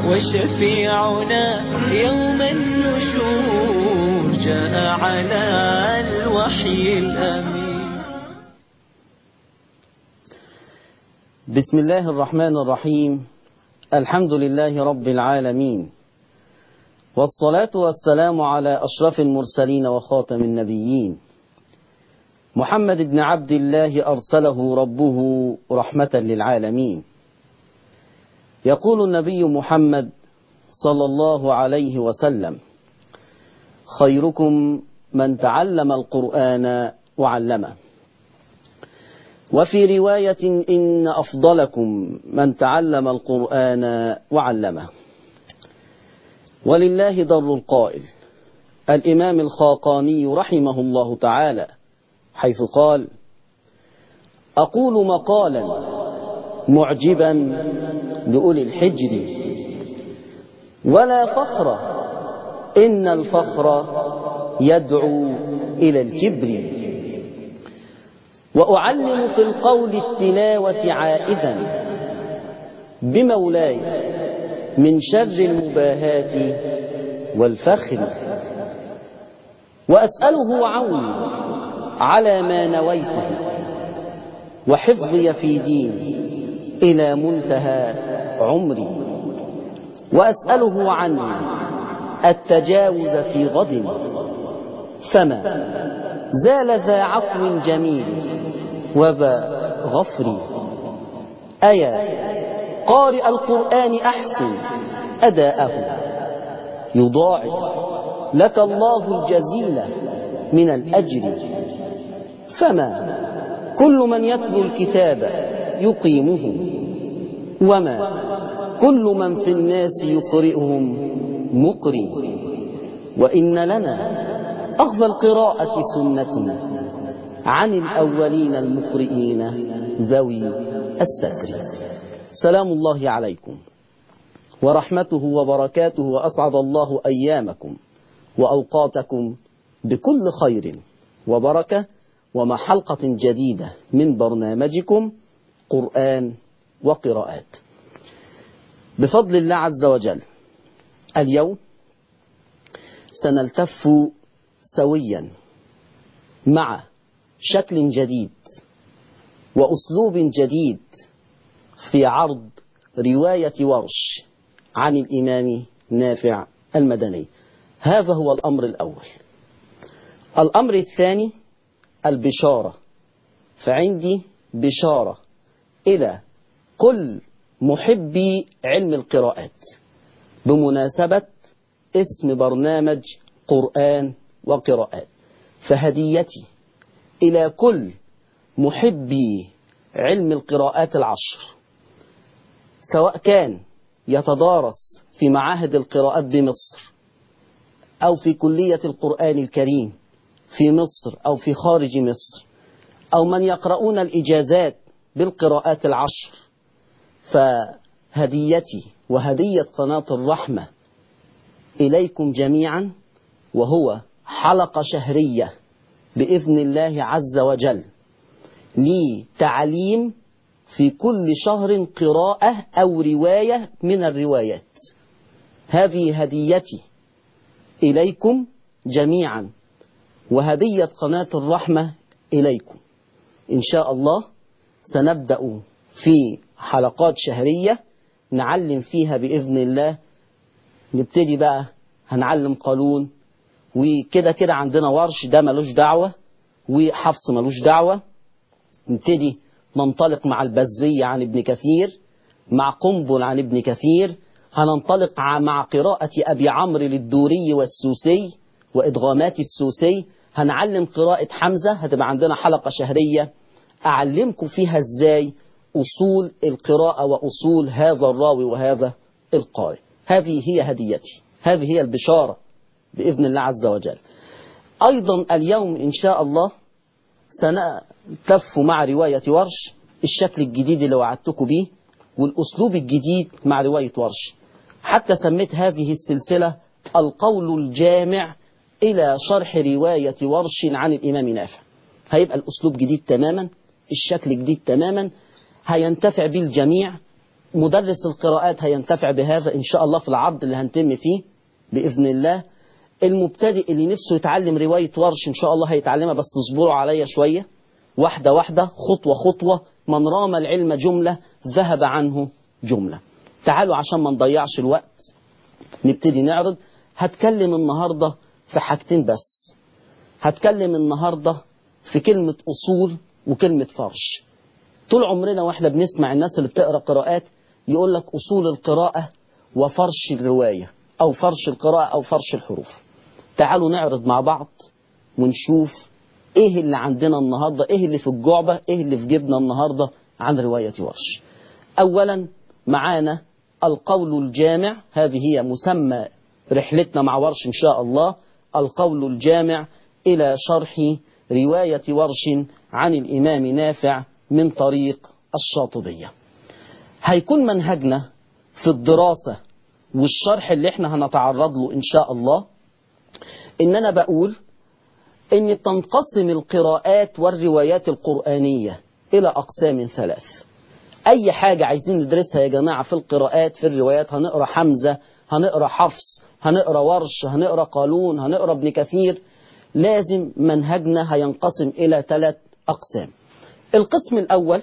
وشفيعنا يوم النشور جاء على الوحي الأمين بسم الله الرحمن الرحيم الحمد لله رب العالمين والصلاة والسلام على أشرف المرسلين وخاتم النبيين محمد بن عبد الله أرسله ربه رحمة للعالمين يقول النبي محمد صلى الله عليه وسلم خيركم من تعلم القرآن وعلمه وفي رواية إن أفضلكم من تعلم القرآن وعلمه ولله در القائل الإمام الخاقاني رحمه الله تعالى حيث قال أقول مقالا معجبا لأولي الحجر ولا فخر إن الفخر يدعو إلى الكبر وأعلم في القول التلاوة عائذا بمولاي من شر المباهات والفخر وأسأله عون على ما نويته وحفظي في ديني إلى منتهى عمري وأسأله عن التجاوز في غد فما زال ذا عفو جميل وبا غفري أيا قارئ القرآن أحسن أداءه يضاعف لك الله الجزيل من الأجر فما كل من يتلو الكتاب يقيمه وما كل من في الناس يقرئهم مقري وإن لنا أخذ القراءة سنة عن الأولين المقرئين ذوي الستر سلام الله عليكم ورحمته وبركاته وأسعد الله أيامكم وأوقاتكم بكل خير وبركة ومع حلقة جديدة من برنامجكم قرآن وقراءات بفضل الله عز وجل اليوم سنلتف سويا مع شكل جديد وأسلوب جديد في عرض رواية ورش عن الإمام نافع المدني هذا هو الأمر الأول الأمر الثاني البشارة فعندي بشارة إلى كل محبي علم القراءات بمناسبة اسم برنامج قرآن وقراءات فهديتي إلى كل محبي علم القراءات العشر سواء كان يتدارس في معاهد القراءات بمصر أو في كلية القرآن الكريم في مصر أو في خارج مصر أو من يقرؤون الإجازات بالقراءات العشر فهديتي وهدية قناة الرحمة إليكم جميعا وهو حلقة شهرية بإذن الله عز وجل لتعليم في كل شهر قراءة أو رواية من الروايات هذه هديتي إليكم جميعا وهدية قناة الرحمة إليكم إن شاء الله سنبدأ في حلقات شهرية نعلم فيها بإذن الله نبتدي بقى هنعلم قانون وكده كده عندنا ورش ده ملوش دعوة وحفص ملوش دعوة نبتدي ننطلق مع البزية عن ابن كثير مع قنبل عن ابن كثير هننطلق مع قراءة أبي عمرو للدوري والسوسي وإدغامات السوسي هنعلم قراءة حمزة هتبقى عندنا حلقة شهرية أعلمكم فيها إزاي أصول القراءة وأصول هذا الراوي وهذا القارئ هذه هي هديتي هذه هي البشارة بإذن الله عز وجل أيضا اليوم إن شاء الله سنتف مع رواية ورش الشكل الجديد اللي وعدتكم به والأسلوب الجديد مع رواية ورش حتى سميت هذه السلسلة القول الجامع إلى شرح رواية ورش عن الإمام نافع هيبقى الأسلوب جديد تماما الشكل جديد تماما هينتفع به الجميع مدرس القراءات هينتفع بهذا إن شاء الله في العرض اللي هنتم فيه بإذن الله المبتدئ اللي نفسه يتعلم رواية ورش إن شاء الله هيتعلمها بس اصبروا عليا شوية واحدة واحدة خطوة خطوة من رام العلم جملة ذهب عنه جملة تعالوا عشان ما نضيعش الوقت نبتدي نعرض هتكلم النهاردة في حاجتين بس هتكلم النهاردة في كلمة أصول وكلمة فرش طول عمرنا واحنا بنسمع الناس اللي بتقرأ قراءات يقول لك أصول القراءة وفرش الرواية أو فرش القراءة أو فرش الحروف تعالوا نعرض مع بعض ونشوف ايه اللي عندنا النهاردة ايه اللي في الجعبة ايه اللي في جيبنا النهاردة عن رواية ورش اولا معانا القول الجامع هذه هي مسمى رحلتنا مع ورش ان شاء الله القول الجامع الى شرح رواية ورش عن الامام نافع من طريق الشاطبية هيكون منهجنا في الدراسة والشرح اللي احنا هنتعرض له ان شاء الله ان انا بقول ان تنقسم القراءات والروايات القرآنية الى اقسام ثلاث اي حاجة عايزين ندرسها يا جماعة في القراءات في الروايات هنقرأ حمزة هنقرأ حفص هنقرأ ورش هنقرأ قالون هنقرأ ابن كثير لازم منهجنا هينقسم الى ثلاث اقسام القسم الاول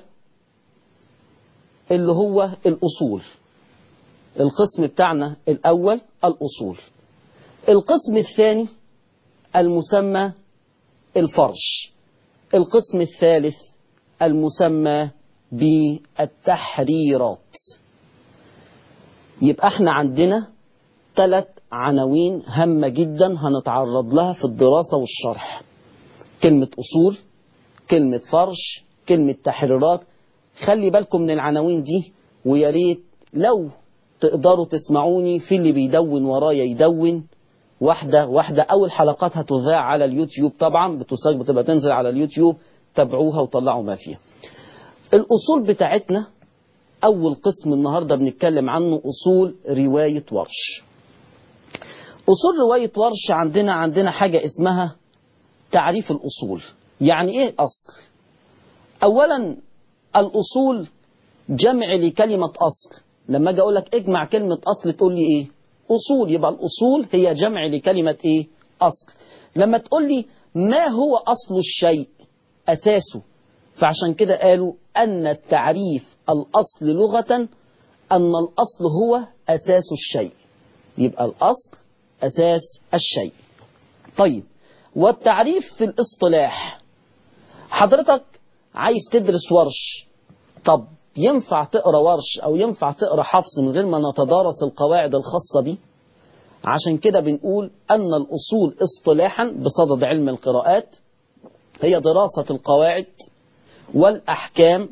اللي هو الاصول القسم بتاعنا الاول الاصول القسم الثاني المسمى الفرش القسم الثالث المسمى بالتحريرات يبقى احنا عندنا ثلاث عناوين هامة جدا هنتعرض لها في الدراسة والشرح كلمة أصول كلمة فرش كلمة تحريرات خلي بالكم من العناوين دي ويا ريت لو تقدروا تسمعوني في اللي بيدون ورايا يدون واحدة واحدة أول حلقات هتذاع على اليوتيوب طبعا بتسجل بتبقى تنزل على اليوتيوب تابعوها وطلعوا ما فيها الأصول بتاعتنا أول قسم النهاردة بنتكلم عنه أصول رواية ورش أصول رواية ورش عندنا عندنا حاجة اسمها تعريف الأصول يعني إيه أصل أولا الأصول جمع لكلمة أصل لما أجي أقول لك اجمع كلمة أصل تقول لي إيه أصول يبقى الأصول هي جمع لكلمة إيه أصل لما تقول لي ما هو أصل الشيء أساسه فعشان كده قالوا أن التعريف الأصل لغة أن الأصل هو أساس الشيء يبقى الأصل أساس الشيء طيب والتعريف في الاصطلاح حضرتك عايز تدرس ورش طب ينفع تقرا ورش او ينفع تقرا حفص من غير ما نتدارس القواعد الخاصه بيه عشان كده بنقول ان الاصول اصطلاحا بصدد علم القراءات هي دراسه القواعد والاحكام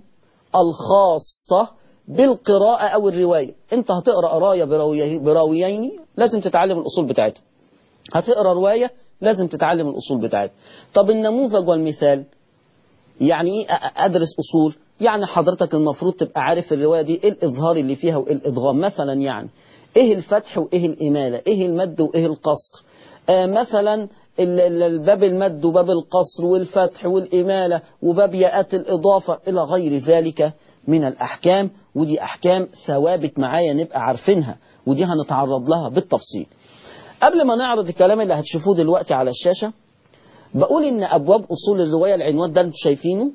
الخاصه بالقراءه او الروايه انت هتقرا قرايه براويين لازم تتعلم الاصول بتاعتها هتقرا روايه لازم تتعلم الاصول بتاعتها طب النموذج والمثال يعني ايه ادرس اصول يعني حضرتك المفروض تبقى عارف الرواية دي ايه الإظهار اللي فيها وايه الإدغام مثلا يعني ايه الفتح وايه الإمالة ايه المد وايه القصر آه مثلا الباب المد وباب القصر والفتح والإمالة وباب ياءات الإضافة إلى غير ذلك من الأحكام ودي أحكام ثوابت معايا نبقى عارفينها ودي هنتعرض لها بالتفصيل قبل ما نعرض الكلام اللي هتشوفوه دلوقتي على الشاشة بقول إن أبواب أصول الرواية العنوان ده انتوا شايفينه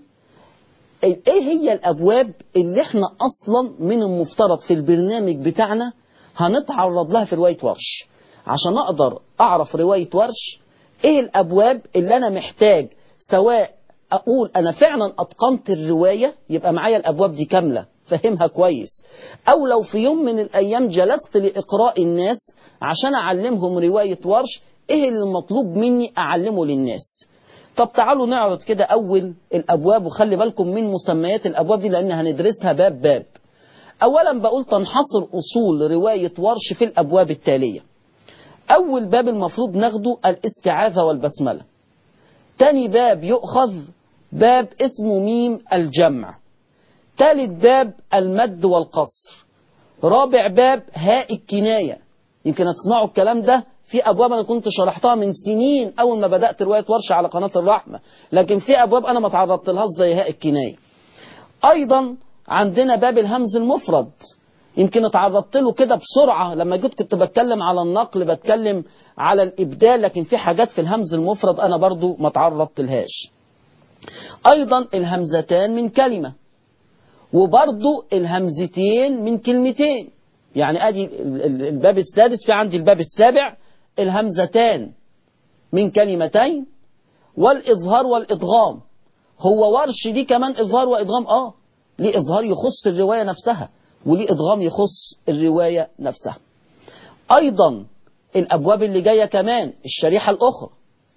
ايه هي الابواب اللي احنا اصلا من المفترض في البرنامج بتاعنا هنتعرض لها في رواية ورش عشان اقدر اعرف رواية ورش ايه الابواب اللي انا محتاج سواء اقول انا فعلا اتقنت الرواية يبقى معايا الابواب دي كاملة فهمها كويس او لو في يوم من الايام جلست لاقراء الناس عشان اعلمهم رواية ورش ايه اللي المطلوب مني اعلمه للناس طب تعالوا نعرض كده أول الأبواب وخلي بالكم من مسميات الأبواب دي لأن هندرسها باب باب أولا بقول تنحصر أصول رواية ورش في الأبواب التالية أول باب المفروض ناخده الاستعاذة والبسملة تاني باب يؤخذ باب اسمه ميم الجمع تالت باب المد والقصر رابع باب هاء الكناية يمكن هتسمعوا الكلام ده في ابواب انا كنت شرحتها من سنين اول ما بدات روايه ورشه على قناه الرحمه لكن في ابواب انا ما تعرضت لهاش زي هاء الكنايه ايضا عندنا باب الهمز المفرد يمكن اتعرضت له كده بسرعة لما جيت كنت بتكلم على النقل بتكلم على الإبدال لكن في حاجات في الهمز المفرد أنا برضو ما تعرضت لهاش أيضا الهمزتان من كلمة وبرضو الهمزتين من كلمتين يعني أدي الباب السادس في عندي الباب السابع الهمزتان من كلمتين والإظهار والإدغام هو ورش دي كمان إظهار وإدغام آه ليه إظهار يخص الرواية نفسها وليه إدغام يخص الرواية نفسها أيضا الأبواب اللي جاية كمان الشريحة الأخرى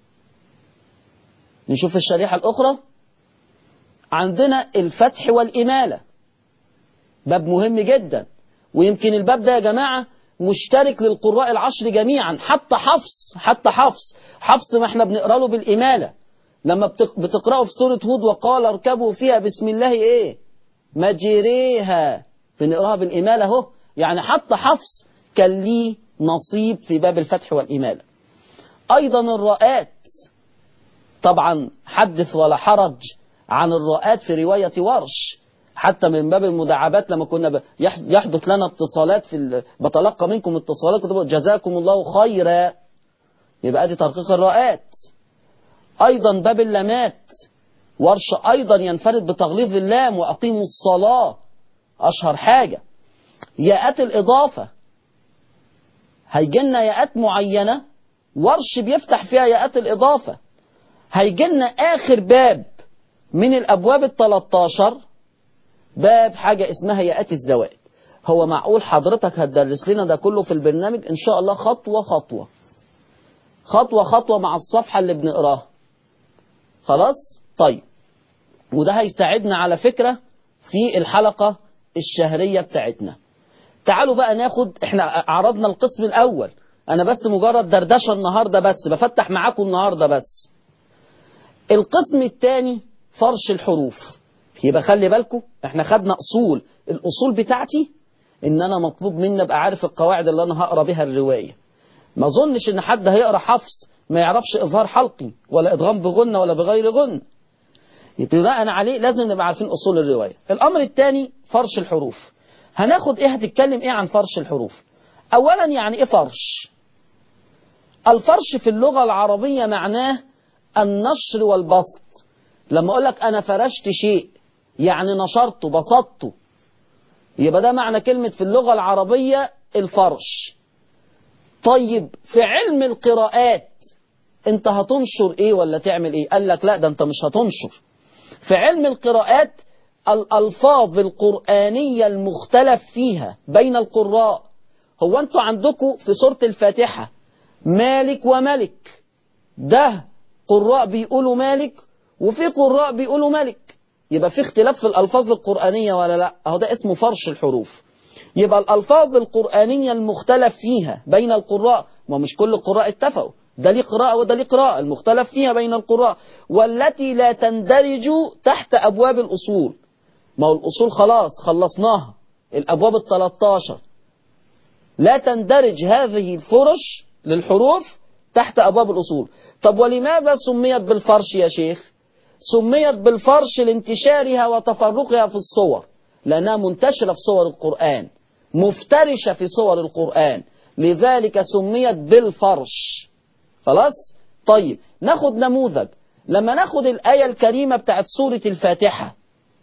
نشوف الشريحة الأخرى عندنا الفتح والإمالة باب مهم جدا ويمكن الباب ده يا جماعة مشترك للقراء العشر جميعا حتى حفص حتى حفص حفص ما احنا بنقرا له بالإمالة لما بتقرأه في سورة هود وقال اركبوا فيها بسم الله ايه مجريها بنقراها بالإمالة اهو يعني حتى حفص كان ليه نصيب في باب الفتح والإمالة أيضا الراءات طبعا حدث ولا حرج عن الراءات في رواية ورش حتى من باب المداعبات لما كنا يحدث لنا اتصالات في بتلقى منكم اتصالات كنت بقول جزاكم الله خيرا يبقى دي ترقيق الراءات أيضا باب اللامات ورش أيضا ينفرد بتغليظ اللام وأقيموا الصلاة أشهر حاجة ياءات الإضافة هيجينا ياءات معينة ورش بيفتح فيها ياءات الإضافة هيجينا آخر باب من الأبواب التلاتاشر باب حاجة اسمها ياءات الزوائد هو معقول حضرتك هتدرس لنا ده كله في البرنامج إن شاء الله خطوة خطوة خطوة خطوة مع الصفحة اللي بنقراها خلاص طيب وده هيساعدنا على فكرة في الحلقة الشهرية بتاعتنا تعالوا بقى ناخد احنا عرضنا القسم الأول أنا بس مجرد دردشة النهاردة بس بفتح معاكم النهاردة بس القسم الثاني فرش الحروف يبقى خلي بالكم احنا خدنا أصول الأصول بتاعتي إن أنا مطلوب مني أبقى عارف القواعد اللي أنا هقرا بها الرواية ما أظنش إن حد هيقرا حفص ما يعرفش إظهار حلقي ولا إدغام بغنة ولا بغير غنة يبقى بناء عليه لازم نبقى عارفين أصول الرواية الأمر الثاني فرش الحروف هناخد إيه هتتكلم إيه عن فرش الحروف أولا يعني إيه فرش الفرش في اللغة العربية معناه النشر والبسط لما أقول لك أنا فرشت شيء يعني نشرته بسطته يبقى ده معنى كلمة في اللغة العربية الفرش طيب في علم القراءات انت هتنشر ايه ولا تعمل ايه قال لك لا ده انت مش هتنشر في علم القراءات الألفاظ القرآنية المختلف فيها بين القراء هو انتوا عندكم في سورة الفاتحة مالك وملك ده قراء بيقولوا مالك وفي قراء بيقولوا ملك يبقى في اختلاف في الألفاظ القرآنية ولا لا اهو ده اسمه فرش الحروف يبقى الألفاظ القرآنية المختلف فيها بين القراء ما مش كل القراء اتفقوا ده ليه قراءة وده ليه قراءة المختلف فيها بين القراء والتي لا تندرج تحت أبواب الأصول ما هو الأصول خلاص خلصناها الأبواب التلاتاشر لا تندرج هذه الفرش للحروف تحت أبواب الأصول طب ولماذا سميت بالفرش يا شيخ سميت بالفرش لانتشارها وتفرقها في الصور لأنها منتشرة في صور القرآن مفترشة في صور القرآن لذلك سميت بالفرش خلاص طيب ناخد نموذج لما ناخد الآية الكريمة بتاعت سورة الفاتحة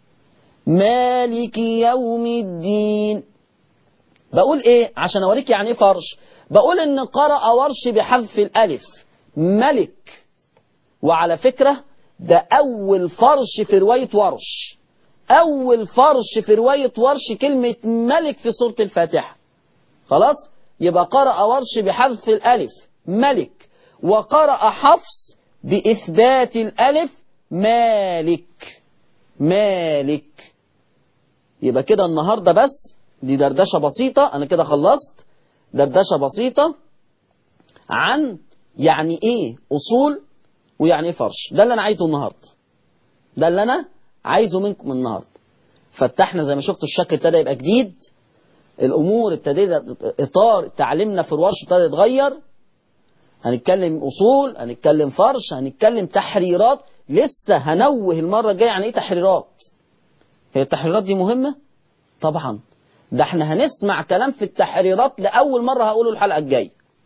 مالك يوم الدين بقول ايه عشان اوريك يعني ايه فرش بقول ان قرأ ورش بحذف الالف ملك وعلى فكرة ده اول فرش في رواية ورش اول فرش في رواية ورش كلمة ملك في سورة الفاتحة خلاص يبقى قرأ ورش بحذف الالف ملك وقرأ حفص بإثبات الألف مالك مالك يبقى كده النهاردة بس دي دردشة بسيطة أنا كده خلصت دردشة بسيطة عن يعني إيه أصول ويعني إيه فرش ده اللي أنا عايزه النهاردة ده اللي أنا عايزه منكم النهاردة فتحنا زي ما شفتوا الشكل ابتدى يبقى جديد الأمور ابتدت إطار تعليمنا في الورش ابتدى يتغير هنتكلم أصول هنتكلم فرش هنتكلم تحريرات لسه هنوه المرة الجاية عن إيه تحريرات هي التحريرات دي مهمة طبعا ده احنا هنسمع كلام في التحريرات لأول مرة هقوله الحلقة الجاية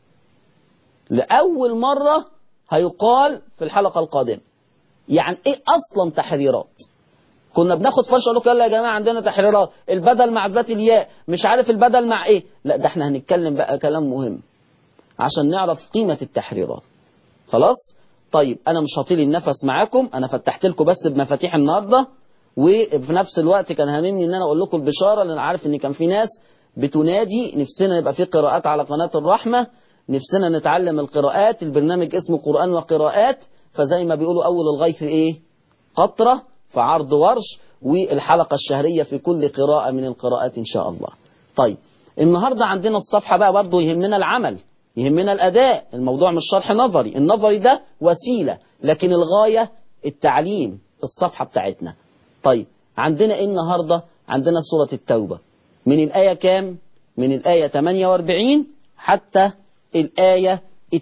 لأول مرة هيقال في الحلقة القادمة يعني ايه اصلا تحريرات كنا بناخد فرشه اقول لكم يلا يا جماعه عندنا تحريرات البدل مع ذات الياء مش عارف البدل مع ايه لا ده احنا هنتكلم بقى كلام مهم عشان نعرف قيمه التحريرات خلاص طيب انا مش هطيل النفس معاكم انا فتحت لكم بس بمفاتيح النهارده وفي نفس الوقت كان هاممني ان انا اقول لكم البشاره لان عارف ان كان في ناس بتنادي نفسنا يبقى في قراءات على قناه الرحمه نفسنا نتعلم القراءات البرنامج اسمه قران وقراءات فزي ما بيقولوا اول الغيث ايه قطره في عرض ورش والحلقه الشهريه في كل قراءه من القراءات ان شاء الله طيب النهارده عندنا الصفحه بقى برضه يهمنا العمل يهمنا الاداء الموضوع مش شرح نظري النظري ده وسيله لكن الغايه التعليم الصفحه بتاعتنا طيب عندنا ايه النهارده عندنا سوره التوبه من الايه كام من الايه 48 حتى الايه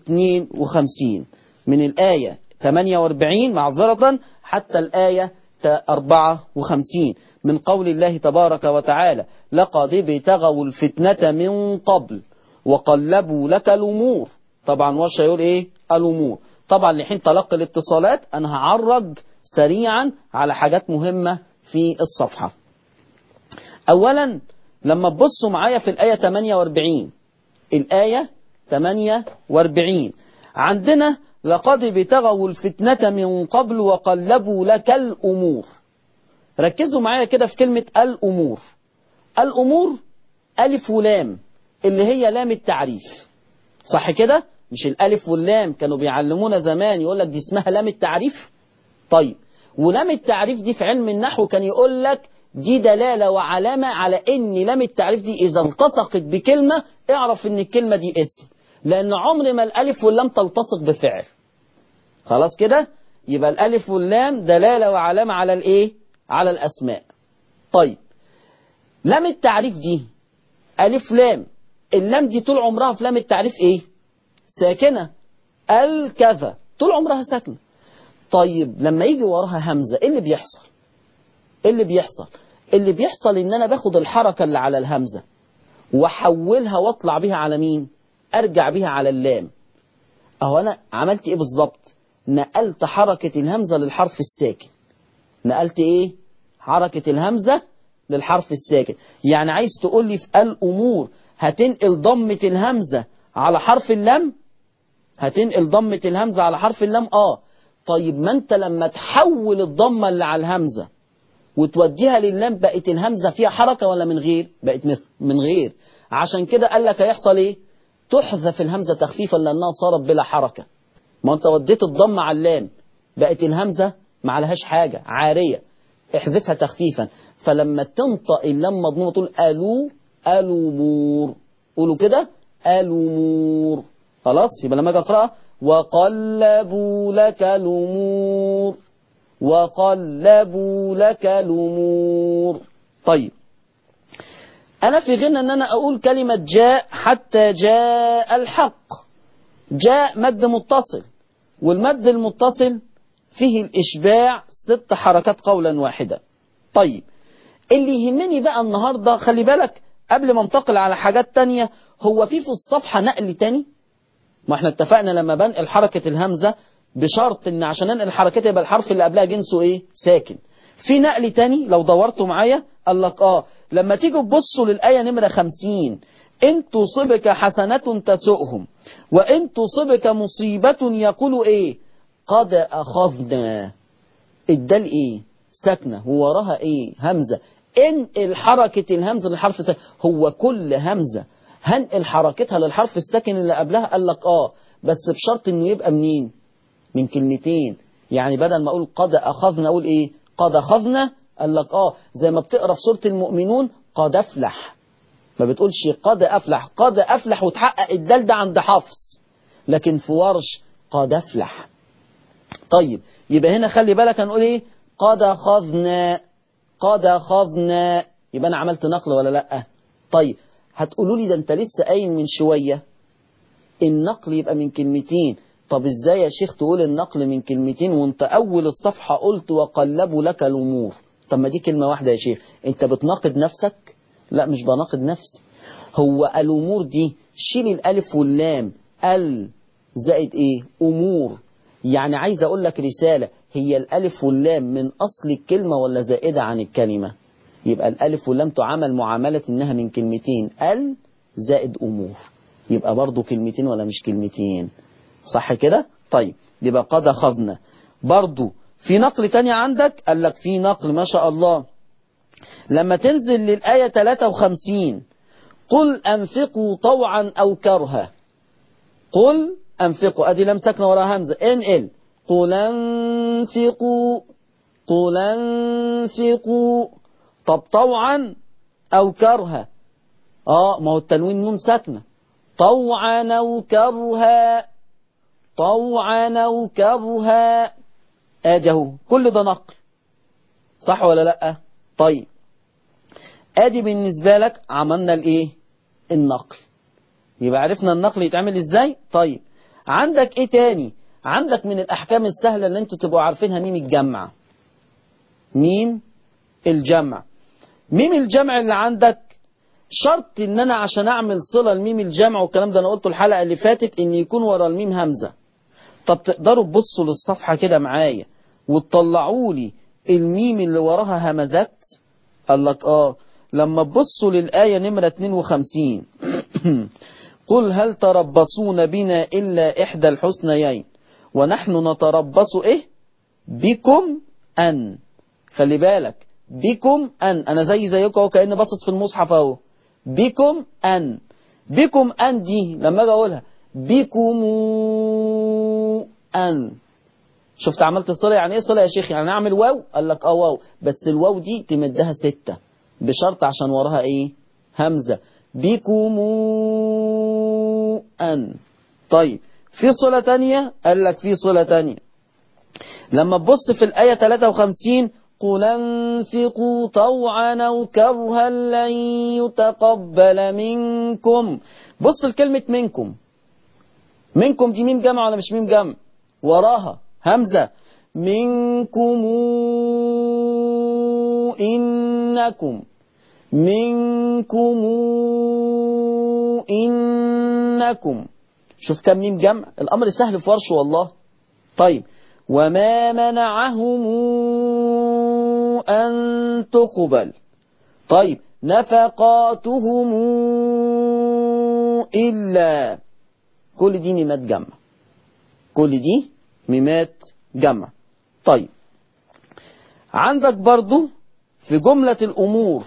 52 من الايه 48 معذره حتى الايه 54 من قول الله تبارك وتعالى لقد ابتغوا الفتنة من قبل وقلبوا لك الأمور طبعا وش يقول ايه الأمور طبعا لحين تلقي الاتصالات أنا هعرج سريعا على حاجات مهمة في الصفحة أولا لما تبصوا معايا في الآية 48 الآية 48 عندنا لقد ابتغوا الفتنة من قبل وقلبوا لك الأمور ركزوا معايا كده في كلمة الأمور الأمور ألف ولام اللي هي لام التعريف صح كده مش الألف واللام كانوا بيعلمونا زمان يقول لك دي اسمها لام التعريف طيب ولام التعريف دي في علم النحو كان يقول لك دي دلالة وعلامة على ان لام التعريف دي اذا التصقت بكلمة اعرف ان الكلمة دي اسم لان عمر ما الالف واللام تلتصق بفعل خلاص كده يبقى الالف واللام دلالة وعلامة على الايه على الاسماء طيب لام التعريف دي الف لام اللام دي طول عمرها في لام التعريف ايه ساكنة الكذا طول عمرها ساكنة طيب لما يجي وراها همزة ايه اللي بيحصل ايه اللي بيحصل اللي بيحصل ان انا باخد الحركة اللي على الهمزة واحولها واطلع بيها على مين ارجع بيها على اللام اهو انا عملت ايه بالظبط نقلت حركة الهمزة للحرف الساكن نقلت ايه حركة الهمزة للحرف الساكن يعني عايز تقول لي في الامور هتنقل ضمة الهمزة على حرف اللام هتنقل ضمة الهمزة على حرف اللام اه طيب ما انت لما تحول الضمة اللي على الهمزة وتوديها للام بقت الهمزة فيها حركة ولا من غير بقت من غير عشان كده قال لك هيحصل ايه تحذف الهمزة تخفيفا لأنها صارت بلا حركة ما انت وديت الضمة على اللام بقت الهمزة ما عليهاش حاجة عارية احذفها تخفيفا فلما تنطق اللام مضمومة تقول ألو ألومور قولوا كده ألومور خلاص يبقى لما اجي اقراها وقلبوا لك الأمور وقلبوا لك الأمور طيب أنا في غنى أن أنا أقول كلمة جاء حتى جاء الحق جاء مد متصل والمد المتصل فيه الإشباع ست حركات قولا واحدا طيب اللي يهمني بقى النهاردة خلي بالك قبل ما انتقل على حاجات تانية هو في في الصفحة نقل تاني ما احنا اتفقنا لما بنقل حركة الهمزة بشرط ان عشان انقل حركتها يبقى الحرف اللي قبلها جنسه ايه ساكن في نقل تاني لو دورتوا معايا قال لك اه لما تيجوا تبصوا للآية نمرة خمسين إن تصبك حسنة تسؤهم وإن تصبك مصيبة يقولوا إيه قد أخذنا الدال إيه ساكنة ووراها إيه همزة انقل حركة الهمزة للحرف الساكن هو كل همزة هنقل حركتها للحرف الساكن اللي قبلها قال لك آه بس بشرط إنه يبقى منين من كلمتين يعني بدل ما أقول قد أخذنا أقول إيه قد أخذنا قال لك اه زي ما بتقرا في سوره المؤمنون قد افلح ما بتقولش قد افلح قد افلح وتحقق الدال ده عند حفص لكن في ورش قد افلح طيب يبقى هنا خلي بالك هنقول ايه قد اخذنا قد اخذنا يبقى انا عملت نقل ولا لا طيب هتقولوا لي ده انت لسه قايل من شويه النقل يبقى من كلمتين طب ازاي يا شيخ تقول النقل من كلمتين وانت اول الصفحة قلت وقلبوا لك الامور طب ما دي كلمة واحدة يا شيخ انت بتناقض نفسك لا مش بناقض نفسي هو الأمور دي شيل الألف واللام ال زائد إيه أمور يعني عايز أقول لك رسالة هي الألف واللام من أصل الكلمة ولا زائدة عن الكلمة يبقى الألف واللام تعامل معاملة إنها من كلمتين ال زائد أمور يبقى برضو كلمتين ولا مش كلمتين صح كده طيب يبقى قد أخذنا برضو في نقل تاني عندك قال لك في نقل ما شاء الله لما تنزل للآية 53 قل أنفقوا طوعا أو كرها قل أنفقوا أدي لم سكن وراء همزة انقل قل أنفقوا قل أنفقوا طب طوعا أو كرها اه ما هو التنوين نون ساكنة طوعا أو كرها طوعا أو كرها ادي اهو كل ده نقل صح ولا لا طيب ادي بالنسبة لك عملنا الايه النقل يبقى عرفنا النقل يتعمل ازاي طيب عندك ايه تاني عندك من الاحكام السهلة اللي انتوا تبقوا عارفينها ميم الجمع ميم الجمع ميم الجمع اللي عندك شرط ان انا عشان اعمل صلة لميم الجمع والكلام ده انا قلته الحلقة اللي فاتت ان يكون ورا الميم همزة طب تقدروا تبصوا للصفحة كده معايا وتطلعوا لي الميم اللي وراها همزات قال لك اه لما تبصوا للآية نمرة 52 قل هل تربصون بنا إلا إحدى الحسنيين ونحن نتربص إيه بكم أن خلي بالك بكم أن أنا زي زيكم أهو كأني باصص في المصحف أهو بكم أن بكم أن دي لما أجي أقولها بكم أن شفت عملت الصلة يعني ايه صلة يا شيخ يعني اعمل واو قال لك اه واو بس الواو دي تمدها ستة بشرط عشان وراها ايه همزة بكم أن طيب في صلة تانية قال لك في صلة تانية لما تبص في الآية 53 قل انفقوا طوعا أو كرها لن يتقبل منكم بص لكلمة منكم منكم دي ميم جمع ولا مش ميم جمع وراها همزة منكم إنكم منكم إنكم شوف كم ميم جمع الأمر سهل في ورش والله طيب وما منعهم أن تقبل طيب نفقاتهم إلا كل دي ميمات جمع كل دي ميمات جمع طيب عندك برضو في جملة الأمور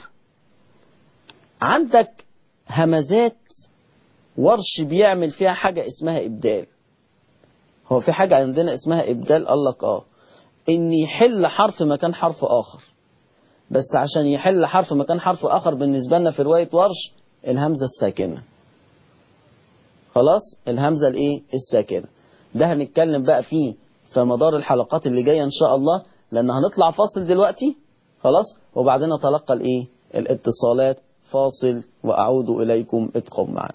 عندك همزات ورش بيعمل فيها حاجة اسمها إبدال هو في حاجة عندنا اسمها إبدال قال لك آه إن يحل حرف مكان حرف آخر بس عشان يحل حرف مكان حرف آخر بالنسبة لنا في رواية ورش الهمزة الساكنة خلاص الهمزة الإيه الساكنة ده هنتكلم بقى فيه في مدار الحلقات اللي جاية إن شاء الله لأن هنطلع فاصل دلوقتي خلاص وبعدين نتلقى الإيه الاتصالات فاصل وأعود إليكم ابقوا معنا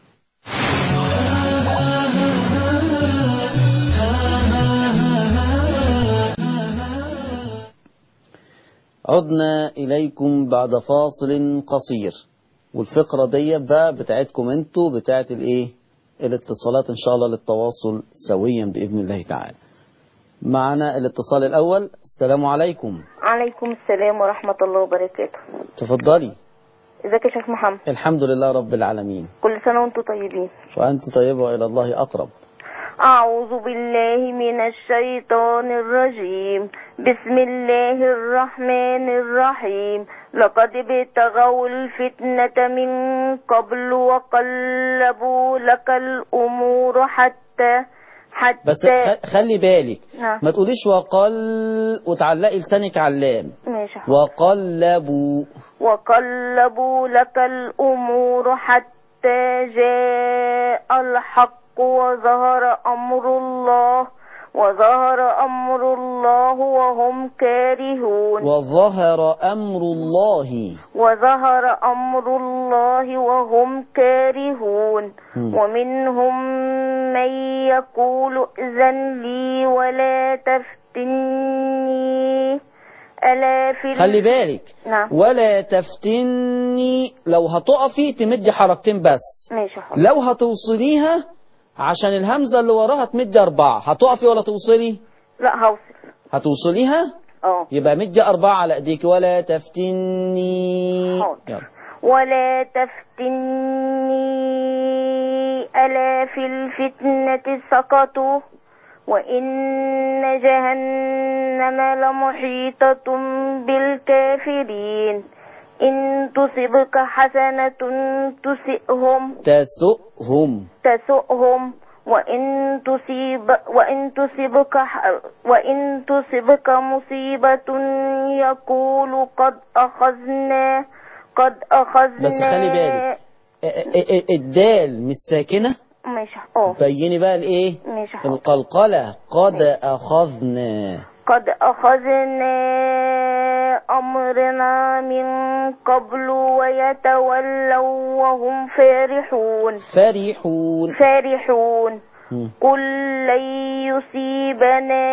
عدنا إليكم بعد فاصل قصير والفقرة دي بقى بتاعتكم انتوا بتاعت الايه الاتصالات ان شاء الله للتواصل سويا بإذن الله تعالى معنا الاتصال الأول السلام عليكم عليكم السلام ورحمة الله وبركاته تفضلي ازيك يا شيخ محمد الحمد لله رب العالمين كل سنة وانتم طيبين وأنت طيبة وإلى الله أقرب أعوذ بالله من الشيطان الرجيم بسم الله الرحمن الرحيم لقد ابتغوا الفتنة من قبل وقلبوا لك الأمور حتى حتى بس خ- خلي بالك نعم. ما تقوليش وقل وتعلقي لسانك على اللام ماشي وقلبوا وقلبوا لك الأمور حتى جاء الحق وظهر أمر الله وظهر أمر الله وهم كارهون وظهر أمر الله وظهر أمر الله وهم كارهون مم. ومنهم من يقول ائذن لي ولا تفتني آلاف ال- خلي بالك نعم ولا تفتني لو هتقفي تمدي حركتين بس ماشي حاضر لو هتوصليها عشان الهمزة اللي وراها تمدي أربعة هتقفي ولا توصلي لا هوصل هتوصليها اه يبقى مدي أربعة على إيديك ولا تفتني حاضر. يلا. ولا تفتني ألا في الفتنة سقطوا وإن جهنم لمحيطة بالكافرين إن تصبك حسنة تسئهم تسؤهم تسؤهم وإن تصيب وإن تصبك ح- وإن تصبك مصيبة يقول قد أخذنا قد أخذنا بس خلي بالك ا- ا- ا- الدال مش ساكنة ماشي اه بيني بقى الايه ماشي حاضر. القلقلة قد أخذنا قد أخذنا أمرنا من قبل ويتولوا وهم فرحون فرحون فرحون مم. قل لن يصيبنا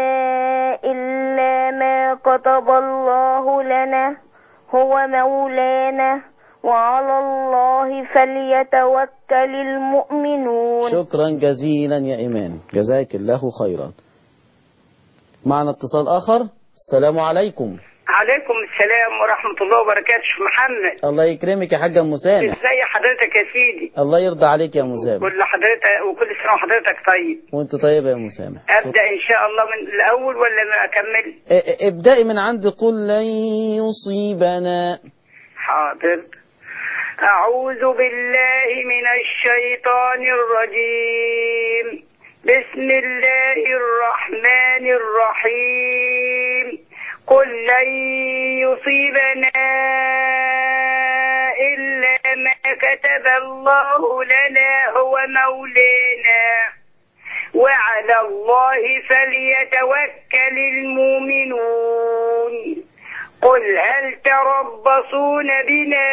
إلا ما كتب الله لنا هو مولانا وعلى الله فليتوكل المؤمنون شكرا جزيلا يا إيمان جزاك الله خيرا معنا اتصال آخر السلام عليكم عليكم السلام ورحمة الله وبركاته شيخ محمد الله يكرمك يا حاجة مسامح ازاي حضرتك يا سيدي الله يرضى عليك يا مسامح كل حضرتك وكل سنة وحضرتك طيب وانت طيب يا مسامح أبدأ إن شاء الله من الأول ولا ما أكمل ا- ا- ابدأي من عند قل لن يصيبنا حاضر أعوذ بالله من الشيطان الرجيم بسم الله الرحمن الرحيم قل لن يصيبنا إلا ما كتب الله لنا هو مولانا وعلى الله فليتوكل المؤمنون قل هل تربصون بنا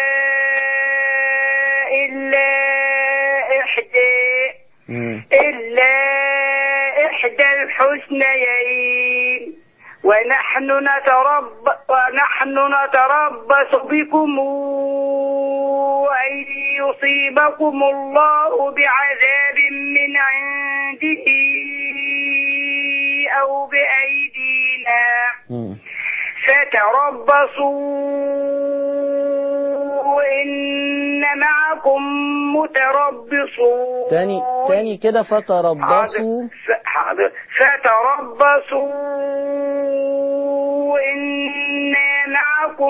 إلا إحدى مم. إلا إحدى الحسنيين ونحن نترب ونحن نتربص بكم أن يصيبكم الله بعذاب من عنده أو بأيدينا مم. فتربصوا إن معكم متربصون تاني تاني كده فتربصوا ف- حاضر فتربصوا إنا معكم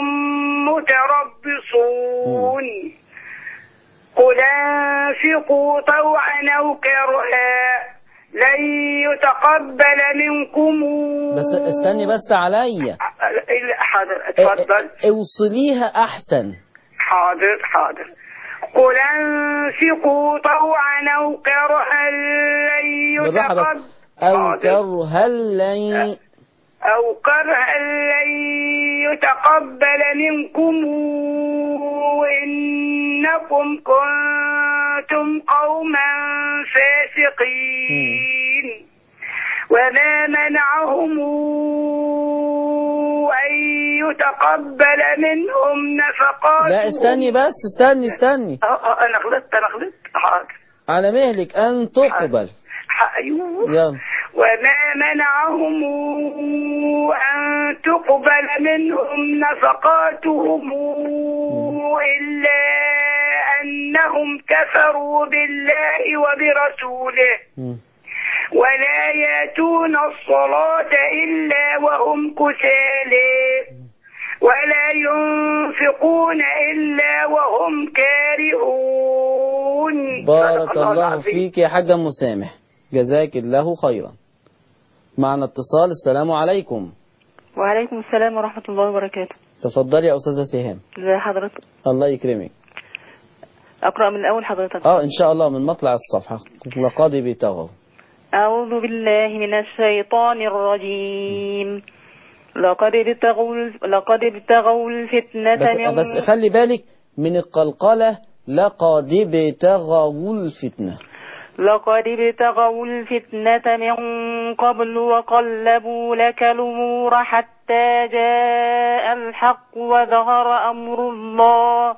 متربصون قل انفقوا طوعا أو كرها لن يتقبل منكم بس استني بس عليا حاضر ا- اتفضل ا- اوصليها أحسن حاضر حاضر قل انفقوا طوعا او كرها لن بالراحة بس يتقبل أو حاضر. كرها لن أو كرها لن يتقبل منكم إنكم كنتم قوما فاسقين وما منعهم أن يتقبل منهم نفقاتهم لا استني بس استني استني أه أه أنا غلطت أنا غلطت حاضر على مهلك أن تقبل ح- أيوه يلا وما منعهم أن تقبل منهم نفقاتهم إلا أنهم كفروا بالله وبرسوله مم. ولا يأتون الصلاة إلا وهم كسالى ولا ينفقون إلا وهم كارهون بارك صدق الله العظيم. فيك يا حاجة مسامح جزاك الله خيرا معنا اتصال السلام عليكم وعليكم السلام ورحمة الله وبركاته تفضلي يا أستاذة سهام ازي حضرتك الله يكرمك أقرأ من أول حضرتك اه ان شاء الله من مطلع الصفحة لقد ابتغوا أعوذ بالله من الشيطان الرجيم لقد ابتغوا لقد ابتغوا الفتنة بس, من بس خلي بالك من القلقلة لقد ابتغوا الفتنة لقد ابتغوا الفتنة من قبل وقلبوا لك الأمور حتى حتى جاء الحق وظهر أمر الله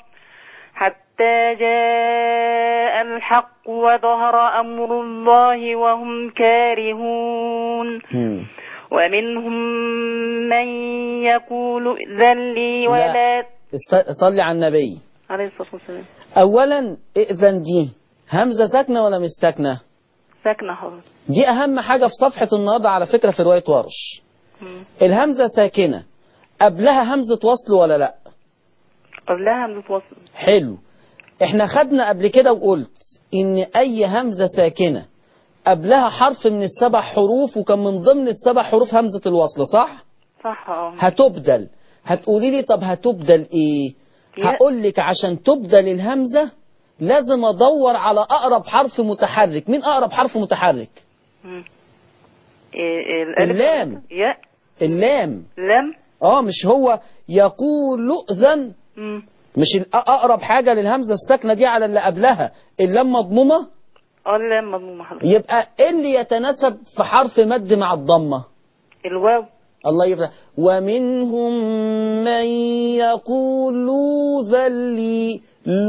حتى جاء الحق وظهر أمر الله وهم كارهون مم. ومنهم من يقول ائذن لي ولا الص- صلي على النبي عليه الصلاة والسلام اولا ائذن دي همزة ساكنة ولا مش ساكنة ساكنة حضرتك دي اهم حاجة في صفحة النهاردة على فكرة في رواية ورش مم. الهمزة ساكنة قبلها همزة وصل ولا لا قبلها همزة وصل حلو احنا خدنا قبل كده وقلت ان اي همزة ساكنة قبلها حرف من السبع حروف وكان من ضمن السبع حروف همزة الوصل صح صح اه هتبدل هتقولي لي طب هتبدل ايه يا- هقول لك عشان تبدل الهمزة لازم ادور على اقرب حرف متحرك مين اقرب حرف متحرك مم. إيه إيه الألف اللام. يا اللام لم اه مش هو يقول اذن مم. مش الأ- اقرب حاجة للهمزة الساكنة دي على اللي قبلها اللام مضمومة اه اللام مضمومة حضرتك يبقى ايه اللي يتناسب في حرف مد مع الضمة الواو الله يفتح ومنهم من يقول لوذلي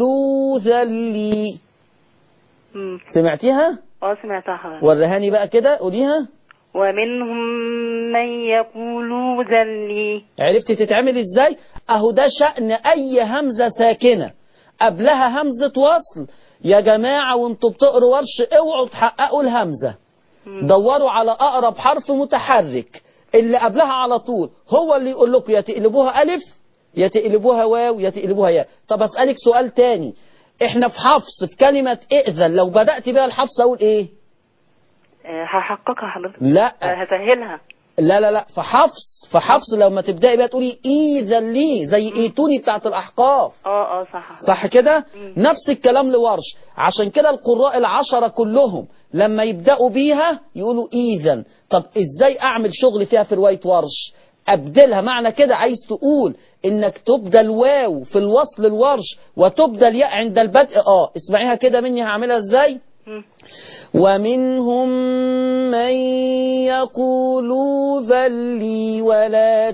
لوذلي مم. سمعتيها اه سمعتها حضرتك ورهاني بقى كده قوليها ومنهم من يقول ذلي عرفتي تتعمل ازاي اهو ده شأن اي همزة ساكنة قبلها همزة وصل يا جماعة وانتوا بتقروا ورش اوعوا تحققوا الهمزة دوروا على اقرب حرف متحرك اللي قبلها على طول هو اللي يقول لكم يا تقلبوها الف يا تقلبوها واو يا تقلبوها ياء طب اسالك سؤال تاني احنا في حفص في كلمة ائذن لو بدأت بيها الحفص اقول ايه آه، هحققها حضرتك لا آه، هسهلها لا لا لا في حفص في حفص لما تبدأي بقى تقولي إذن لي زي إيتوني بتاعت الأحقاف اه اه صح صح كده نفس الكلام لورش عشان كده القراء العشرة كلهم لما يبدأوا بيها يقولوا إذن طب إزاي أعمل شغل فيها في رواية ورش أبدلها معنى كده عايز تقول إنك تبدل واو في الوصل الورش وتبدل ياء عند البدء آه اسمعيها كده مني هعملها إزاي مم. ومنهم من يقول ذلي ولا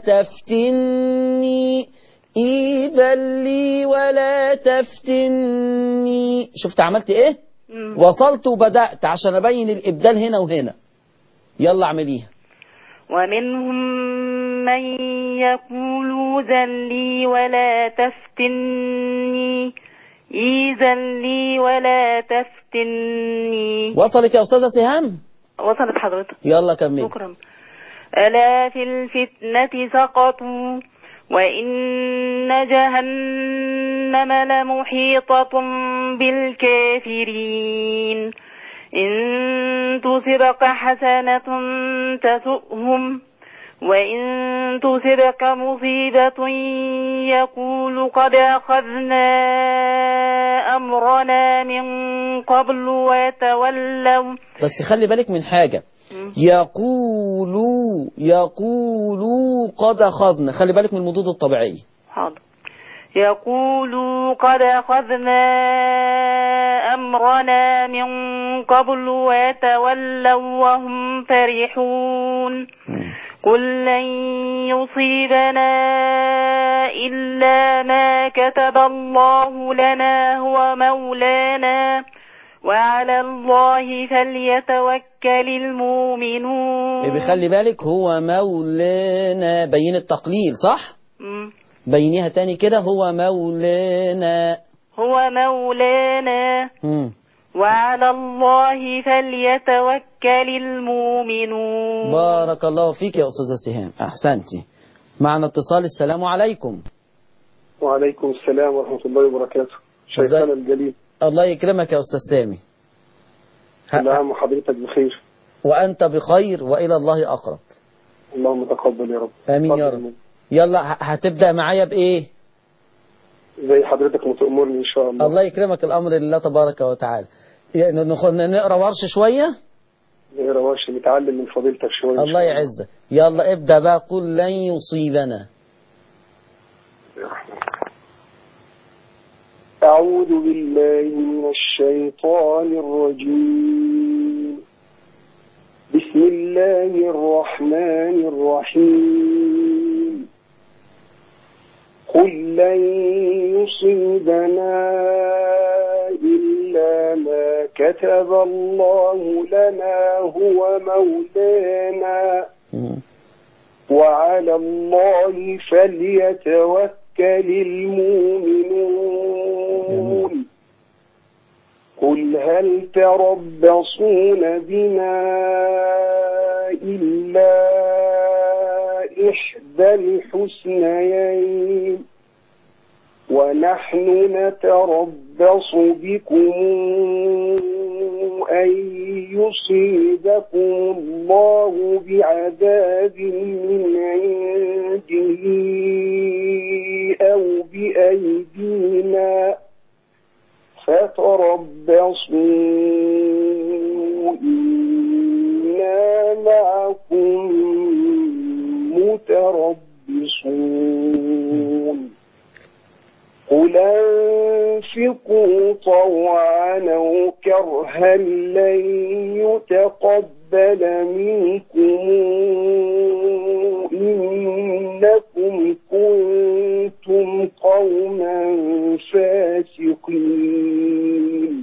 تفتني إيذلي ولا تفتني شفت عملت ايه مم. وصلت وبدأت عشان أبين الإبدال هنا وهنا يلا اعمليها ومنهم من يقول ذلي ولا تفتني إيذلي ولا تفتني وصلت يا أستاذة سهام وصلت حضرتك يلا كمل شكرا ألا في الفتنة سقطوا وإن جهنم لمحيطة بالكافرين إن تصبك حسنة تسؤهم وإن تصبك مصيبة يقول قد أخذنا أمرنا من قبل وتولوا بس خلي بالك من حاجة يقولوا يقولوا قد أخذنا خلي بالك من المضود الطبيعية حاضر يقولوا قد أخذنا أمرنا من قبل ويتولوا وهم فرحون قل لن يصيبنا إلا ما كتب الله لنا هو مولانا وعلى الله فليتوكل المؤمنون إيه بيخلي بالك هو مولانا بين التقليل صح مم. بينيها تاني كده هو مولانا هو مولانا مم. وعلى الله فليتوكل المؤمنون بارك الله فيك يا أستاذة سهام أحسنتي معنا اتصال السلام عليكم وعليكم السلام ورحمة الله وبركاته شيخنا ازاي؟ الجليل الله يكرمك يا أستاذ سامي ه- كل عام وحضرتك بخير وأنت بخير وإلى الله أقرب اللهم تقبل يا رب آمين يا تفضل رب يلا ه- هتبدأ معايا بإيه زي حضرتك ما تأمرني إن شاء الله الله يكرمك الأمر لله تبارك وتعالى يعني نخ- نقرأ ورش شوية يا رواشي نتعلم من فضيلتك شوية إن الله شاء يعزك يلا ابدأ بقى قل لن يصيبنا يا رحمن. أعوذ بالله من الشيطان الرجيم بسم الله الرحمن الرحيم قل لن يصيبنا إلا ما كتب الله لنا هو مولانا مم. وعلى الله فليتوكل المؤمنون قل هل تربصون بنا إلا إحدى الحسنيين ونحن نتربص بكم أن يصيبكم الله بعذاب من عنده أو بأيدينا فتربصوا إنا معكم متربصون قل انفقوا طوعا او كرها لن يتقبل منكم انكم كنتم قوما فاسقين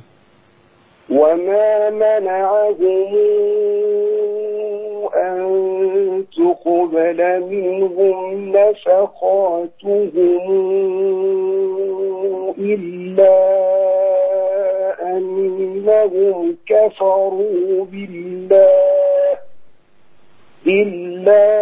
وما منعهم أن تقبل منهم نفقاتهم إلا أنهم كفروا بالله إلا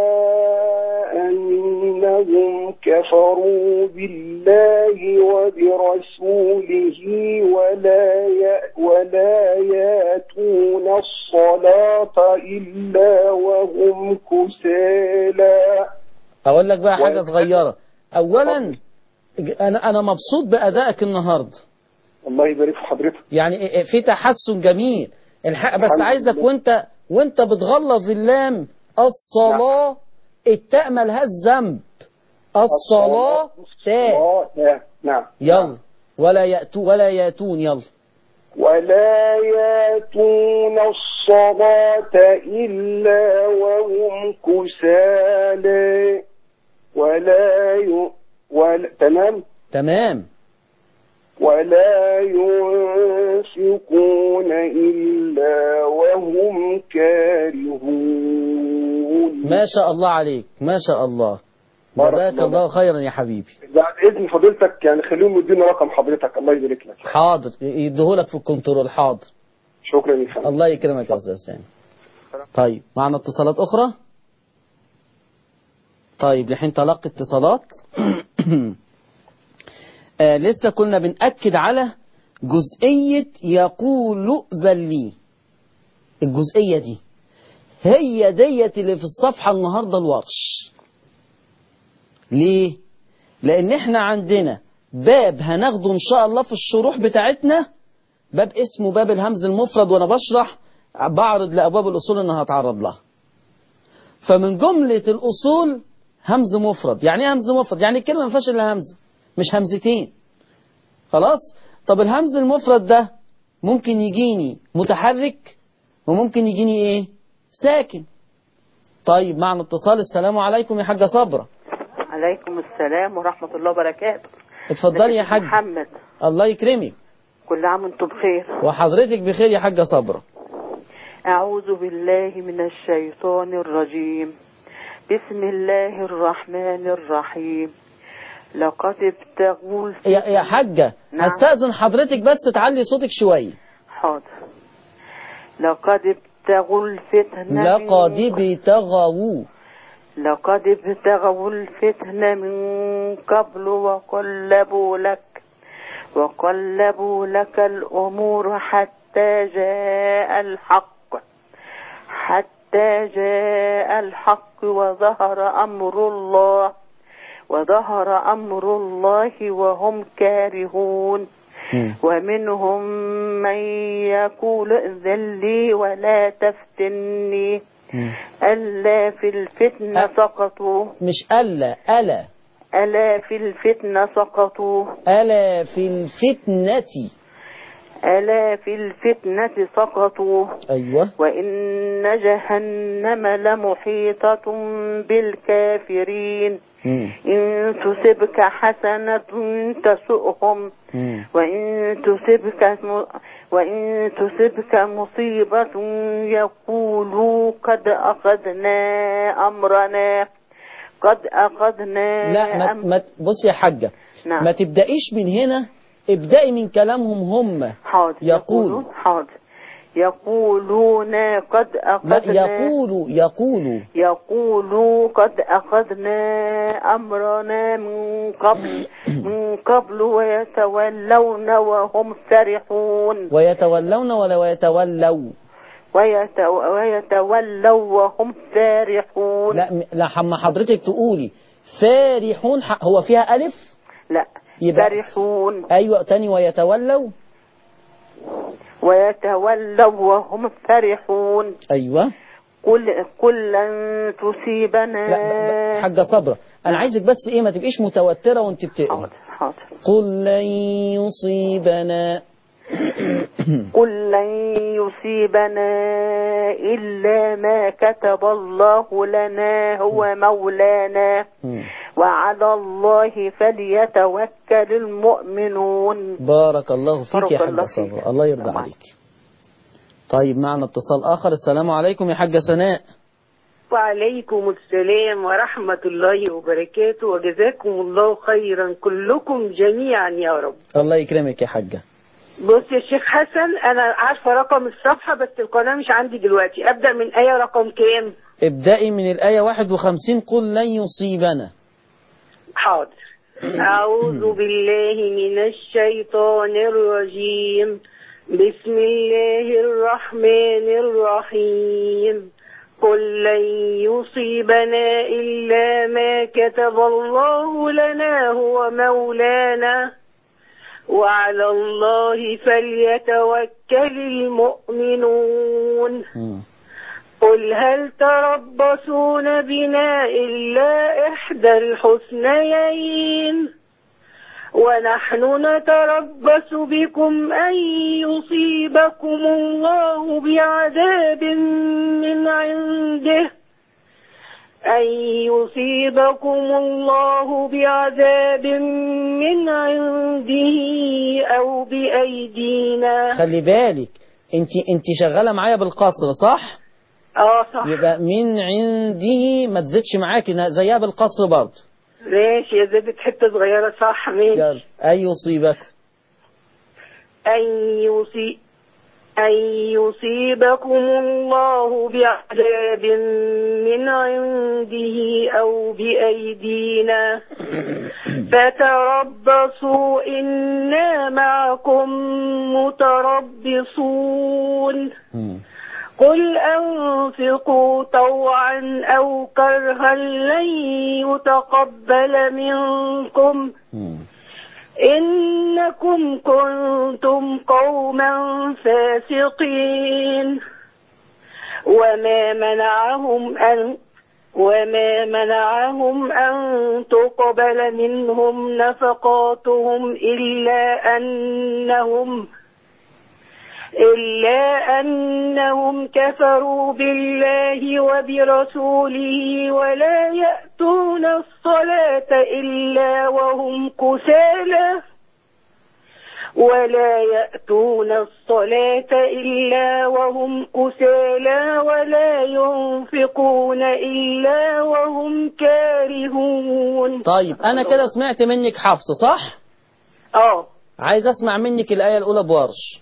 أنهم كفروا بالله وبرسوله ولا ي... ولا ياتون الصلاة إلا وهم كسالى اقول لك بقى حاجه و- صغيره اولا انا انا مبسوط بادائك النهارده الله يبارك في حضرتك يعني في تحسن جميل الحق بس الحمد عايزك لله. وانت وانت بتغلظ اللام الصلاة التاء ملهاش ذنب الصلاة تاء الصلاة تاء. نعم يلا ولا يأتو ولا يأتون يلا ولا ياتون الصلاة إلا وهم كسالى ولا ي... ولا... تمام تمام ولا ينفقون إلا وهم كارهون ما شاء الله عليك ما شاء الله بارك جزاك الله الله خيرا يا حبيبي بعد إذن فضيلتك يعني خليهم يدينا رقم حضرتك الله يبارك لك حاضر يديهولك في الكنترول حاضر شكرا يا فندم الله يكرمك يا استاذ سامي طيب معنا اتصالات اخرى طيب لحين تلقي اتصالات آه لسه كنا بنأكد على جزئية يقول اقبل لي الجزئية دي هي ديت اللي في الصفحة النهاردة الورش ليه؟ لأن احنا عندنا باب هناخده إن شاء الله في الشروح بتاعتنا باب اسمه باب الهمز المفرد وأنا بشرح بعرض لأبواب الأصول إنها هتعرض لها فمن جملة الأصول همز مفرد يعني ايه همز مفرد يعني الكلمة ما فيهاش إلا همزة مش همزتين خلاص طب الهمز المفرد ده ممكن يجيني متحرك وممكن يجيني ايه ساكن طيب معنا اتصال السلام عليكم يا حاجة صبرة عليكم السلام ورحمة الله وبركاته اتفضلي يا ازيك حاج محمد الله يكرمك كل عام وانتم بخير وحضرتك بخير يا حاجة صبرة أعوذ بالله من الشيطان الرجيم بسم الله الرحمن الرحيم لقد ابتغوا الفتنة يا, يا حاجة نعم. هستأذن حضرتك بس تعلي صوتك شوية حاضر لقد ابتغوا الفتنة لقد من... ابتغوا لقد ابتغوا الفتنة من قبل وقلبوا لك وقلبوا لك الأمور حتى جاء الحق حتى جاء الحق وظهر أمر الله وظهر أمر الله وهم كارهون ومنهم من يقول ائذن لي ولا تفتني ألا في الفتنة أ- سقطوا مش ألا ألا ألا في الفتنة سقطوا ألا في الفتنة ألا في الفتنة سقطوا أيوة وإن جهنم لمحيطة بالكافرين مم. إن تصبك حسنة تسؤهم مم. وإن تصبك وإن تصبك مصيبة يقولوا قد أخذنا أمرنا قد أخذنا لا ما, أم- ما بص يا حاجة نعم. ما تبدأيش من هنا ابدأي من كلامهم هم حاضر يقول. يقولون حاضر يقولون قد لا أخذنا يقولوا يقولوا يقولوا قد أخذنا أمرنا من قبل من قبل ويتولون وهم فرحون ويتولون ولا ويتولوا ويتو- ويتولوا وهم فرحون لا م- لا حما حضرتك تقولي فارحون ح- هو فيها ألف لا يبقى- فرحون أيوة تاني ويتولوا ويتولوا وهم فرحون أيوة قل قل لن تصيبنا لا ب- حاجة صبرة أنا عايزك بس إيه ما تبقيش متوترة وأنت بتقري حاضر حاضر قل لن يصيبنا قل لن يصيبنا إلا ما كتب الله لنا هو مولانا مم. وعلى الله فليتوكل المؤمنون بارك الله فيك بارك يا حاجة الله فيك. صبرة الله يرضى السلام عليك طيب معنا اتصال آخر السلام عليكم يا حاجة سناء وعليكم السلام ورحمة الله وبركاته وجزاكم الله خيرا كلكم جميعا يا رب الله يكرمك يا حاجة بص يا شيخ حسن أنا عارفة رقم الصفحة بس القناة مش عندي دلوقتي أبدأ من آية رقم كام ابدأي من الآية 51 قل لن يصيبنا حاضر أعوذ بالله من الشيطان الرجيم بسم الله الرحمن الرحيم قل لن يصيبنا إلا ما كتب الله لنا هو مولانا وعلى الله فليتوكل المؤمنون مم. قل هل تربصون بنا إلا إحدى الحسنيين ونحن نتربص بكم أن يصيبكم الله بعذاب من عنده أن يصيبكم الله بعذاب من عنده أو بأيدينا خلي بالك انت انت شغالة معايا بالقصر صح اه صح يبقى من عنده ما تزيدش معاكي إنها زيها بالقصر برضه ماشي يا زادت حتة صغيرة صح ماشي يلا أن يصيبكم أن يصيب أن يصيبكم الله بعذاب من عنده أو بأيدينا فتربصوا إنا معكم متربصون مم. قل أنفقوا طوعا أو كرها لن يتقبل منكم مم. إنكم كنتم قوما فاسقين وما منعهم أن وما منعهم أن تقبل منهم نفقاتهم إلا أنهم إلا أنهم كفروا بالله وبرسوله ولا يأتون الصلاة إلا وهم كسالى ولا يأتون الصلاة إلا وهم كسالى ولا ينفقون إلا وهم كارهون طيب أنا كده سمعت منك حفص صح اه عايز أسمع منك الآية الأولى بورش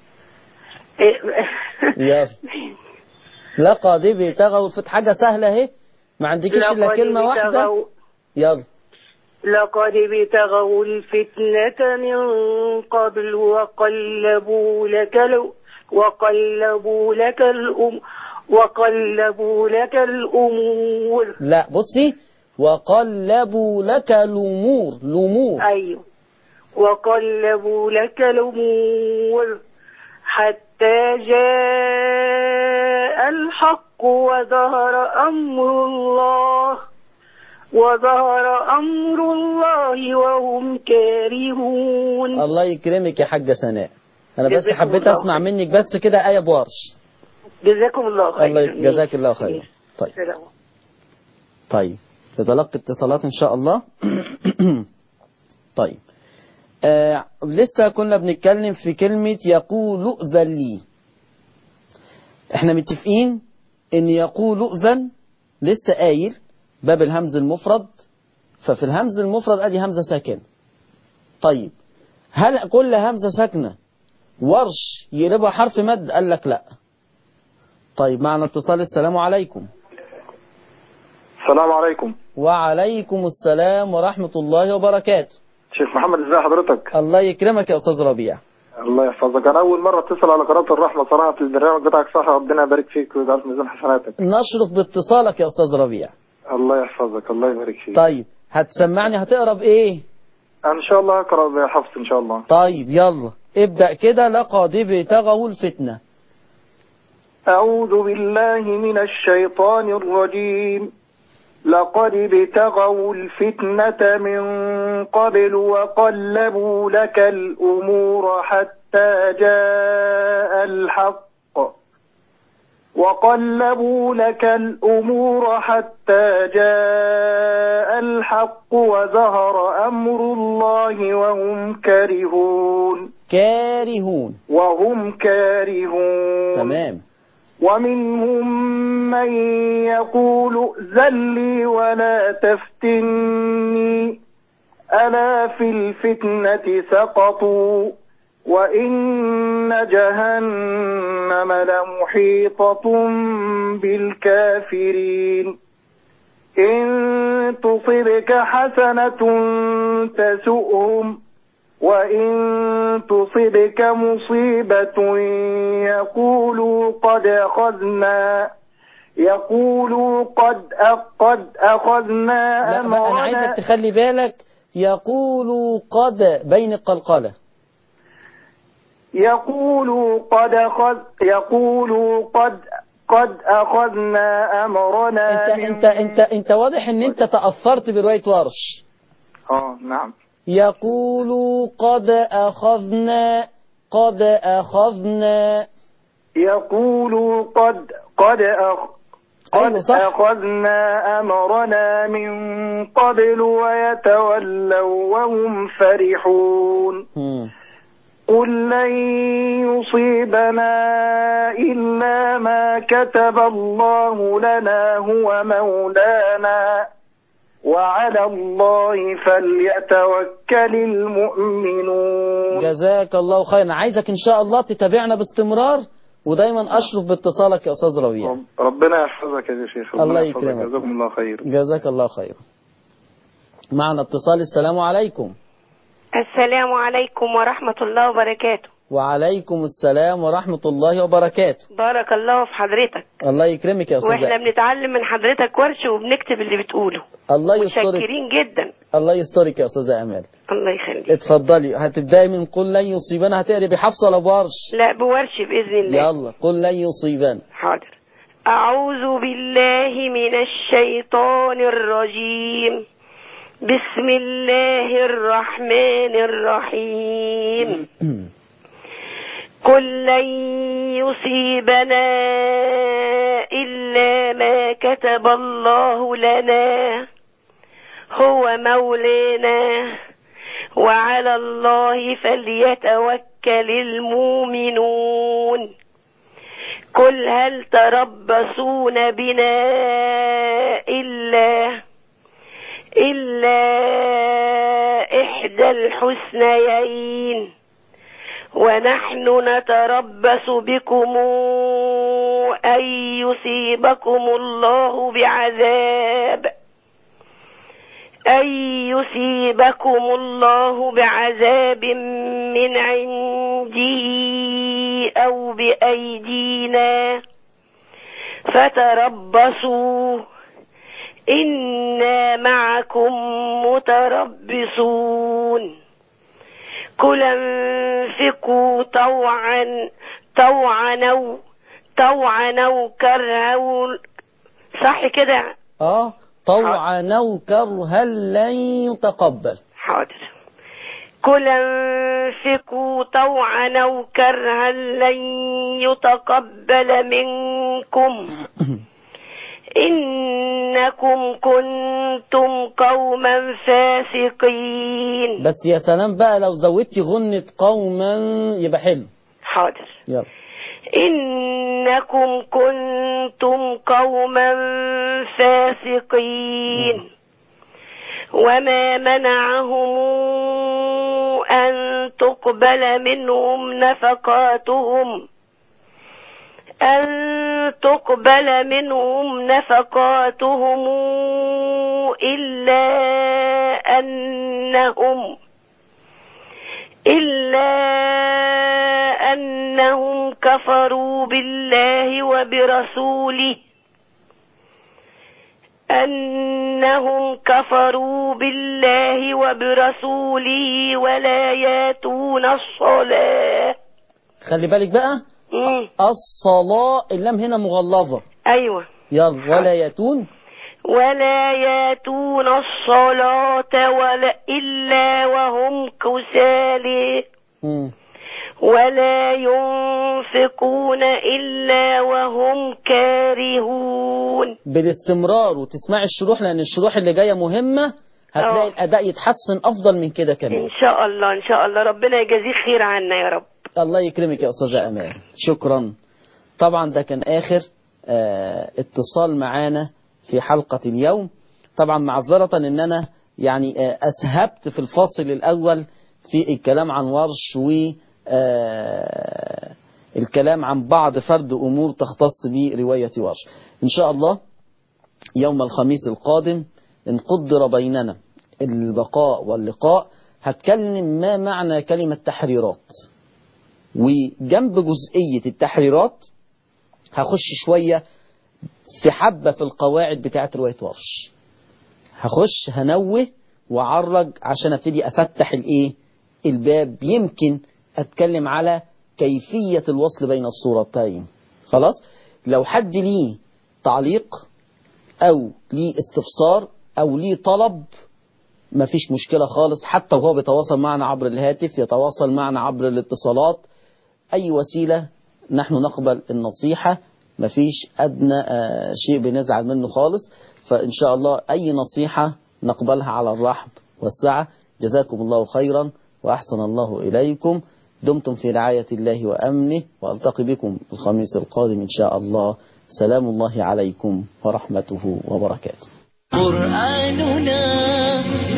يلا لقد ابتغوا في حاجة سهلة اهي ما عندكيش إلا لقد كلمة واحدة ابتغوا- يلا لقد ابتغوا الفتنة من قبل وقلبوا لك ال... وقلبوا لك الأم وقلبوا لك الأمور لا بصي وقلبوا لك الأمور الأمور أيوه وقلبوا لك الأمور حتى جاء الحق وظهر أمر الله وظهر أمر الله وهم كارهون الله يكرمك يا حاجة سناء انا بس جزاكم حبيت الله اسمع خير. منك بس كده آية بورش جزاكم الله خير الله ي- جزاك الله خير طيب سلام طيب نتلقى اتصالات ان شاء الله طيب آه لسه كنا بنتكلم في كلمة يقول أذن لي احنا متفقين ان يقول أذن لسه قايل باب الهمز المفرد ففي الهمز المفرد ادي همزة ساكنة طيب هل كل همزة ساكنة ورش يقلبها حرف مد قال لك لا طيب معنا اتصال السلام عليكم السلام عليكم وعليكم السلام ورحمة الله وبركاته شيخ محمد ازي حضرتك الله يكرمك يا أستاذ ربيع الله يحفظك انا اول مره اتصل على قناه الرحمه صراحه البرنامج بتاعك صح ربنا يبارك فيك ويجعل في ميزان حسناتك نشرف باتصالك يا أستاذ ربيع الله يحفظك الله يبارك فيك طيب هتسمعني هتقرا بإيه ان شاء الله اقرا بحفظ ان شاء الله طيب يلا ابدأ كده لقد ابتغوا الفتنة أعوذ بالله من الشيطان الرجيم لقد ابتغوا الفتنة من قبل وقلبوا لك الأمور حتى جاء الحق وقلبوا لك الأمور حتى جاء الحق وظهر أمر الله وهم كارهون كارهون وهم كارهون تمام ومنهم من يقول ائذن لي ولا تفتني ألا في الفتنة سقطوا وإن جهنم لمحيطة بالكافرين إن تصبك حسنة تسؤهم وإن تصبك مصيبة يقولوا قد أخذنا يقولوا قد قد أخذنا لا بقى أنا عايزك تخلي بالك يقول قد بين القلقلة يقولوا قد أخذ يقولوا قد قد أخذنا أمرنا انت من- انت انت انت واضح ان انت تأثرت برواية ورش اه نعم يقول قد أخذنا قد أخذنا يقولوا قد قد أخ قد أيوة صح. أخذنا أمرنا من قبل ويتولوا وهم فرحون مم. قل لن يصيبنا إلا ما كتب الله لنا هو مولانا وعلى الله فليتوكل المؤمنون جزاك الله خيرا عايزك ان شاء الله تتابعنا باستمرار ودايما اشرف باتصالك يا استاذ ربيع رب- ربنا يحفظك يا شيخ ربنا الله يحفظك. يكرمك. جزاكم الله خير جزاك الله خيرا معنا اتصال السلام عليكم السلام عليكم ورحمة الله وبركاته وعليكم السلام ورحمة الله وبركاته بارك الله في حضرتك الله يكرمك يا واحنا استاذ بنتعلم من حضرتك ورش وبنكتب اللي بتقوله الله يسترك متشكرين جدا الله يسترك يا استاذ امال الله يخليك اتفضلي هتبداي من قل لن يصيبنا هتقري بحفص ولا بورش لا بورش بإذن الله يلا قل لن يصيبنا حاضر أعوذ بالله من الشيطان الرجيم بسم الله الرحمن الرحيم قل لن يصيبنا إلا ما كتب الله لنا هو مولانا وعلى الله فليتوكل المؤمنون قل هل تربصون بنا إلا إلا إحدى الحسنيين ونحن نتربص بكم أن يصيبكم الله بعذاب أن يصيبكم الله بعذاب من عنده أو بأيدينا فتربصوا إنا معكم متربصون قل انفقوا طوعا طوعا أو طوعا أو كرها صح كده اه طوعا او كرها لن يتقبل حاضر قل انفقوا طوعا أو كرها لن يتقبل منكم إنكم كنتم قوما فاسقين بس يا سلام بقى لو زودتي غنة قوما يبقى حلو حاضر يلا إنكم كنتم قوما فاسقين وما منعهم أن تقبل منهم نفقاتهم أن تقبل منهم نفقاتهم إلا أنهم إلا أنهم كفروا بالله وبرسوله أنهم كفروا بالله وبرسوله ولا ياتون الصلاة خلي بالك بقى مم. الصلاة اللام هنا مغلظة أيوة يلا ولا يتون ولا ياتون الصلاة ولا إلا وهم كسالى مم. ولا ينفقون إلا وهم كارهون بالاستمرار وتسمعي الشروح لأن الشروح اللي جاية مهمة هتلاقي آه. الأداء يتحسن أفضل من كده كمان إن شاء الله إن شاء الله ربنا يجازيك خير عنا يا رب الله يكرمك يا أستاذة أمان شكرا طبعا ده كان آخر آه اتصال معانا في حلقة اليوم طبعا معذرة ان انا يعني آه اسهبت في الفاصل الاول في الكلام عن ورش و آه الكلام عن بعض فرد امور تختص برواية ورش ان شاء الله يوم الخميس القادم ان قدر بيننا البقاء واللقاء هتكلم ما معنى كلمة تحريرات وجنب جزئية التحريرات هخش شوية في حبة في القواعد بتاعة رواية ورش هخش هنوه وعرج عشان ابتدي افتح الايه الباب يمكن اتكلم على كيفية الوصل بين الصورتين خلاص لو حد ليه تعليق او ليه استفسار او ليه طلب مفيش مشكلة خالص حتى وهو بيتواصل معنا عبر الهاتف يتواصل معنا عبر الاتصالات أي وسيلة نحن نقبل النصيحة مفيش أدنى آه، شيء بنزعل منه خالص فإن شاء الله أي نصيحة نقبلها على الرحب والسعة جزاكم الله خيرا وأحسن الله إليكم دمتم في رعاية الله وأمنه وألتقي بكم الخميس القادم إن شاء الله سلام الله عليكم ورحمته وبركاته قرآننا